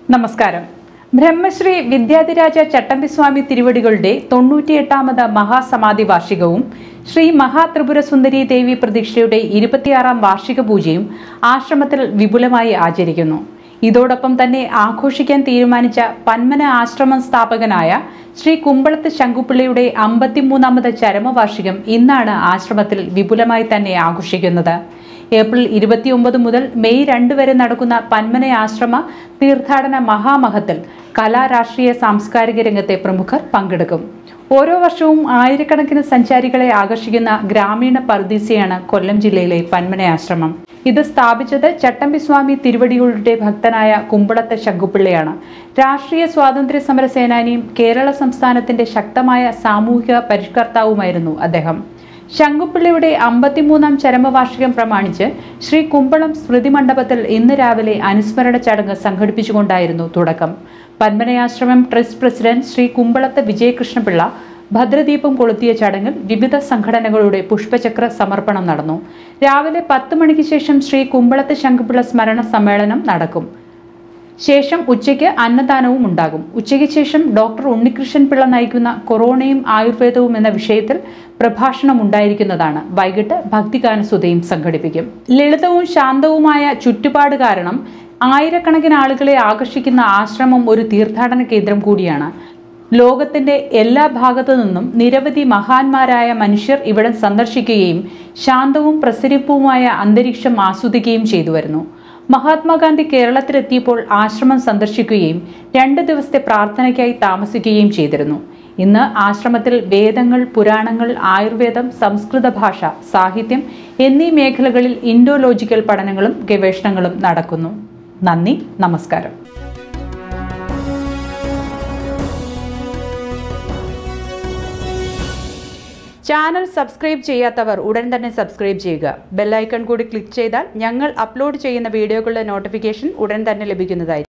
നമസ്കാരം ബ്രഹ്മശ്രീ വിദ്യാധിരാജ ചട്ടമ്പിസ്വാമി തിരുവടികളുടെ തൊണ്ണൂറ്റിയെട്ടാമത് മഹാസമാധി വാർഷികവും ശ്രീ മഹാത്രിപുര സുന്ദരി ദേവി പ്രതീക്ഷയുടെ ഇരുപത്തിയാറാം വാർഷിക പൂജയും ആശ്രമത്തിൽ വിപുലമായി ആചരിക്കുന്നു ഇതോടൊപ്പം തന്നെ ആഘോഷിക്കാൻ തീരുമാനിച്ച പന്മന ആശ്രമം സ്ഥാപകനായ ശ്രീ കുമ്പളത്ത് ശങ്കുപിള്ളയുടെ അമ്പത്തിമൂന്നാമത് ചരമവാർഷികം ഇന്നാണ് ആശ്രമത്തിൽ വിപുലമായി തന്നെ ആഘോഷിക്കുന്നത് ഏപ്രിൽ ഇരുപത്തിയൊമ്പത് മുതൽ മെയ് രണ്ട് വരെ നടക്കുന്ന പന്മന ആശ്രമ തീർത്ഥാടന മഹാമഹത്തിൽ കലാ രാഷ്ട്രീയ സാംസ്കാരിക രംഗത്തെ പ്രമുഖർ പങ്കെടുക്കും ഓരോ വർഷവും ആയിരക്കണക്കിന് സഞ്ചാരികളെ ആകർഷിക്കുന്ന ഗ്രാമീണ പർദീസയാണ് കൊല്ലം ജില്ലയിലെ പന്മന ആശ്രമം ഇത് സ്ഥാപിച്ചത് ചട്ടമ്പിസ്വാമി തിരുവടികളുടെ ഭക്തനായ കുമ്പളത്തെ ശങ്കുപിള്ളയാണ് രാഷ്ട്രീയ സ്വാതന്ത്ര്യ സമര സേനാനിയും കേരള സംസ്ഥാനത്തിന്റെ ശക്തമായ സാമൂഹിക പരിഷ്കർത്താവുമായിരുന്നു അദ്ദേഹം ശങ്കുപിള്ളിയുടെ അമ്പത്തിമൂന്നാം ചരമവാർഷികം പ്രമാണിച്ച് ശ്രീ കുമ്പളം സ്മൃതി മണ്ഡപത്തിൽ ഇന്ന് രാവിലെ അനുസ്മരണ ചടങ്ങ് സംഘടിപ്പിച്ചുകൊണ്ടായിരുന്നു തുടക്കം പന്മനയാശ്രമം ട്രസ്റ്റ് പ്രസിഡന്റ് ശ്രീ കുമ്പളത്ത് വിജയകൃഷ്ണപിള്ള ഭദ്രദീപം കൊളുത്തിയ ചടങ്ങിൽ വിവിധ സംഘടനകളുടെ പുഷ്പചക്ര സമർപ്പണം നടന്നു രാവിലെ പത്ത് മണിക്ക് ശേഷം ശ്രീ കുമ്പളത്ത് ശങ്കുപിള്ള സ്മരണ സമ്മേളനം നടക്കും ശേഷം ഉച്ചയ്ക്ക് അന്നദാനവും ഉണ്ടാകും ഉച്ചയ്ക്ക് ശേഷം ഡോക്ടർ ഉണ്ണികൃഷ്ണൻ പിള്ള നയിക്കുന്ന കൊറോണയും ആയുർവേദവും എന്ന വിഷയത്തിൽ പ്രഭാഷണം ഉണ്ടായിരിക്കുന്നതാണ് വൈകിട്ട് ഭക്തിഗാനസുതയും സംഘടിപ്പിക്കും ലളിതവും ശാന്തവുമായ ചുറ്റുപാട് കാരണം ആയിരക്കണക്കിന് ആളുകളെ ആകർഷിക്കുന്ന ആശ്രമം ഒരു തീർത്ഥാടന കേന്ദ്രം കൂടിയാണ് ലോകത്തിന്റെ എല്ലാ ഭാഗത്തു നിന്നും നിരവധി മഹാന്മാരായ മനുഷ്യർ ഇവിടെ സന്ദർശിക്കുകയും ശാന്തവും പ്രസരിപ്പുമായ അന്തരീക്ഷം ആസ്വദിക്കുകയും ചെയ്തു വരുന്നു മഹാത്മാഗാന്ധി കേരളത്തിലെത്തിയപ്പോൾ ആശ്രമം സന്ദർശിക്കുകയും രണ്ട് ദിവസത്തെ പ്രാർത്ഥനയ്ക്കായി താമസിക്കുകയും ചെയ്തിരുന്നു ഇന്ന് ആശ്രമത്തിൽ വേദങ്ങൾ പുരാണങ്ങൾ ആയുർവേദം സംസ്കൃത ഭാഷ സാഹിത്യം എന്നീ മേഖലകളിൽ ഇൻഡോലോജിക്കൽ പഠനങ്ങളും ഗവേഷണങ്ങളും നടക്കുന്നു നന്ദി നമസ്കാരം ചാനൽ സബ്സ്ക്രൈബ് ചെയ്യാത്തവർ ഉടൻ തന്നെ സബ്സ്ക്രൈബ് ചെയ്യുക ബെല്ലൈക്കൺ കൂടി ക്ലിക്ക് ചെയ്താൽ ഞങ്ങൾ അപ്ലോഡ് ചെയ്യുന്ന വീഡിയോകളുടെ നോട്ടിഫിക്കേഷൻ ഉടൻ തന്നെ ലഭിക്കുന്നതായിരിക്കും